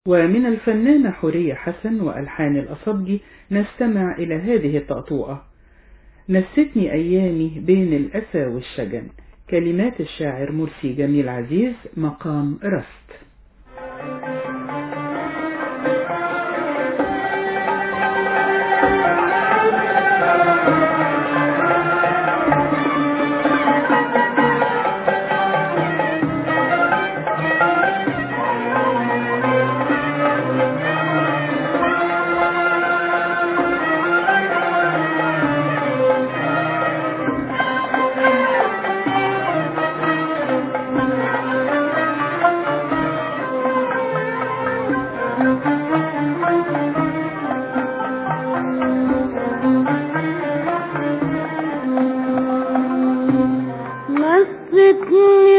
ومن الفنانة حورية حسن وألحان الأصبجي نستمع إلى هذه الطأطوئة نستني أيامي بين الأسى والشجن كلمات الشاعر مرسي جميل عزيز مقام رست مستني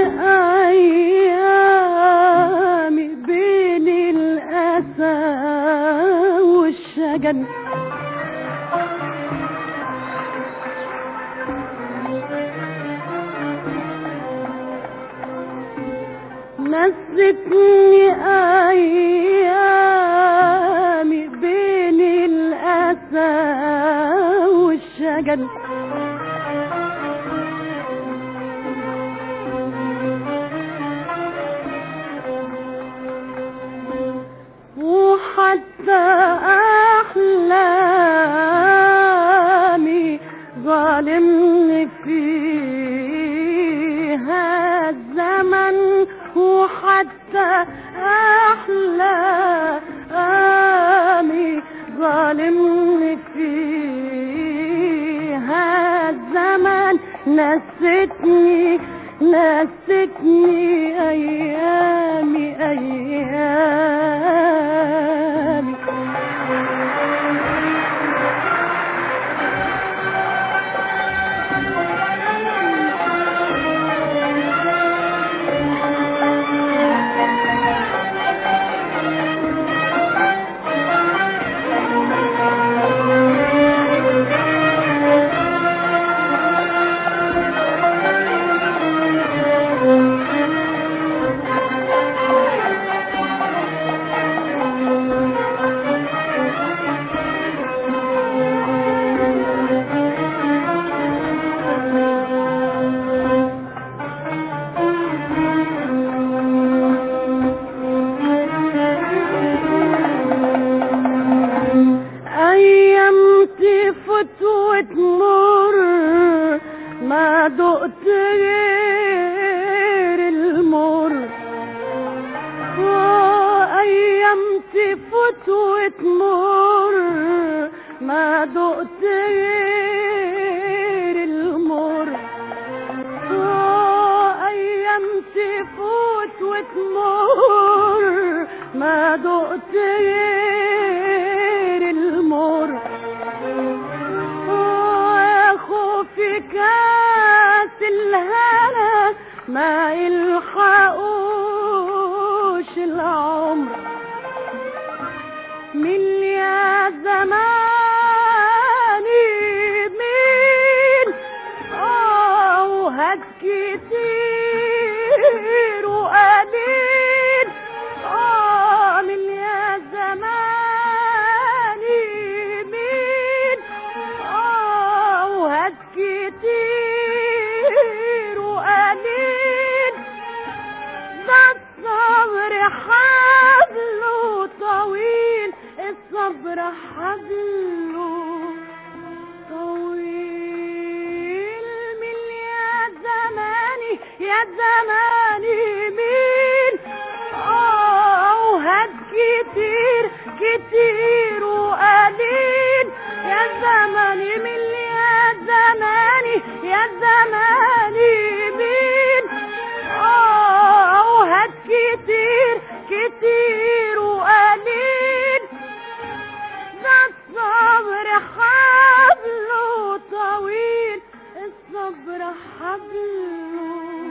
أيامي بين الأسى والشجن مستني أيامي بين الأسى والشجن وحتى أحلامي ظالمني فيها الزمن وحتى أحلامي ظالمني فيها الزمن نستني نستني أيامي أيامي أيام تفوت وتمر ما دقت غير المر آه، أيام تفوت وتمر ما دقت غير المر آه، أيام تفوت وتمر ما دقت غير المر آه، خوفي كاس الهنا ما يلحقوش العمر من يا زماني مين اه وهات كتير وقليل اه من يا زماني مين اه وهات كتير وقليل ده الصبر حبله طويل الصبر حبله طويل من يا زماني يا زماني مين اه وهات كتير كتير وقليل يا زماني من يا زماني يا زماني مين اه وهات كتير كتير وقليل ده الصبر حبله طويل الصبر حبله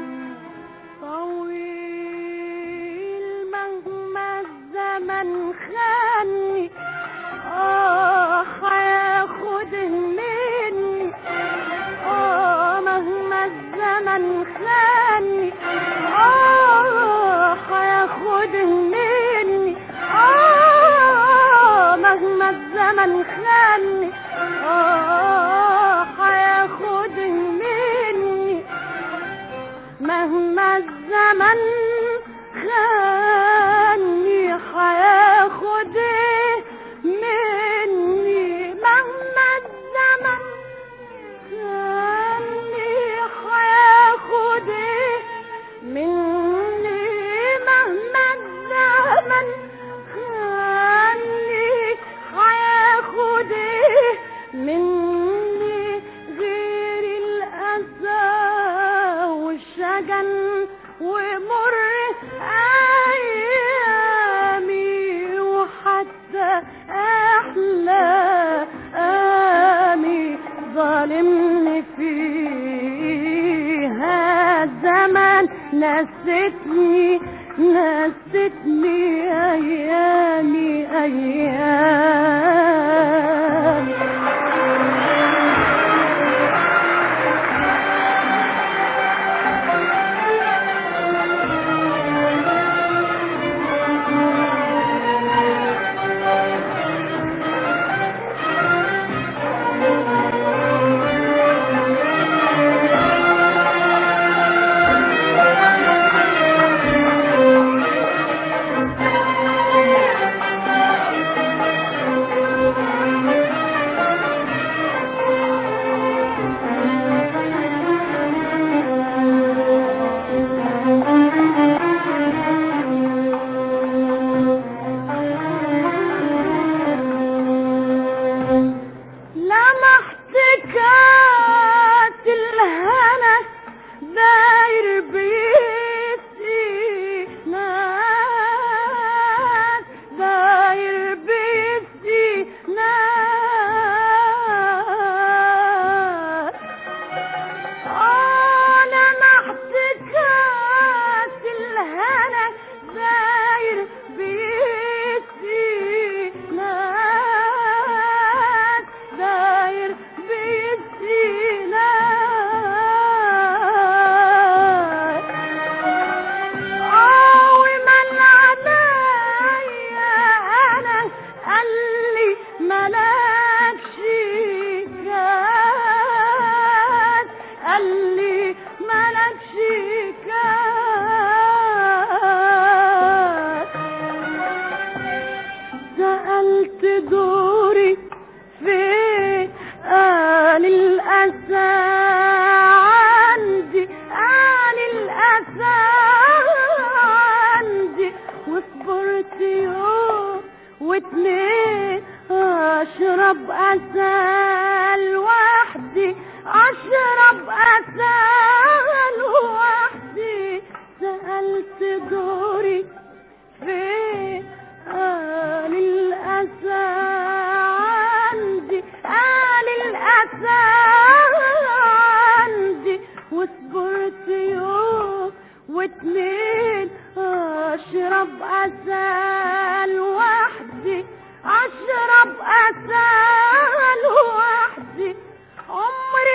طويل مهما الزمن خاني اه هياخد مني اه مهما الزمن خاني اه هياخد مني اه نستني نستني ايامي ايامي لمحت كاس الهنا داير بيسي ناس داير بيسي ناس آه لمحت كاس الهنا داير بيسي ناس داير بيسي ناس آه ومن عليا أنا قال لي ملاكش كاس قال لي ملاكش كاس سألت دوري فين قال الأسى عندي قال الأسى عندي وصبرت يوم واتنين أشرب أسى لوحدي أشرب أسى لوحدي سألت دوري فين قال الأسى عندي قال الأسى عندي وصبرت يوم واتنين أشرب أسى لوحدي أشرب أسى لوحدي عمر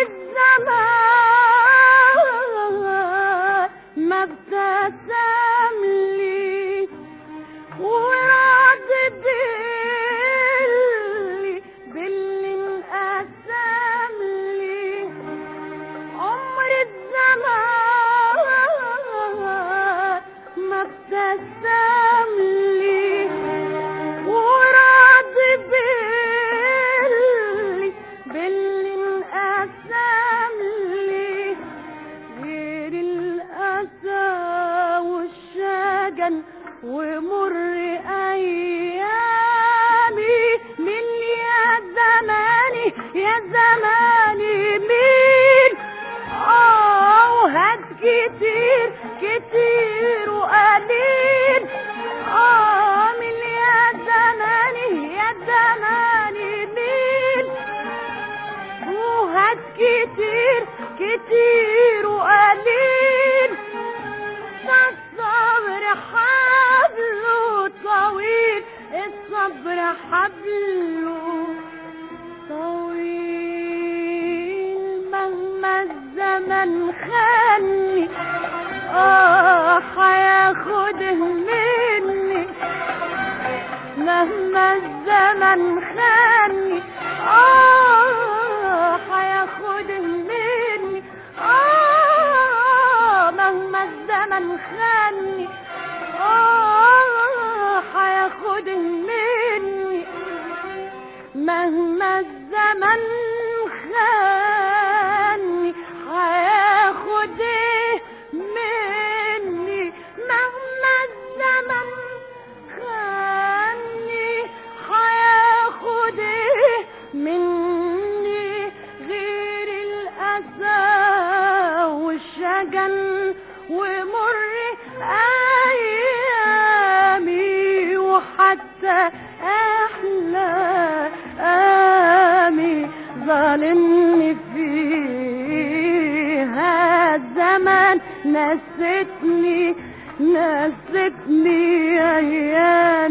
الزمان ما ابتسم لي ورعد باللي باللي انقسم لي عمر الزمان ما ابتسم لي ورعد باللي باللي انقسم لي غير الأسى والشجن ومر أيامي من يا زماني يا زماني مين آه وهات كتير كتير وقليل آه من يا زماني يا زماني مين وهات كتير كتير وقليل الصبر حبله طويل الصبر حبله طويل مهما الزمن خاني اه هياخده مني مهما الزمن خاني اه هياخده مني اه مهما الزمن خاني اه هياخده مني مهما الزمن خاني هياخد ايه مني مهما الزمن خاني هياخد ايه مني غير الأسى والشجن ومر أيامي وحتى أحلى آمي ظالمني فيها الزمن نستني نستني ايام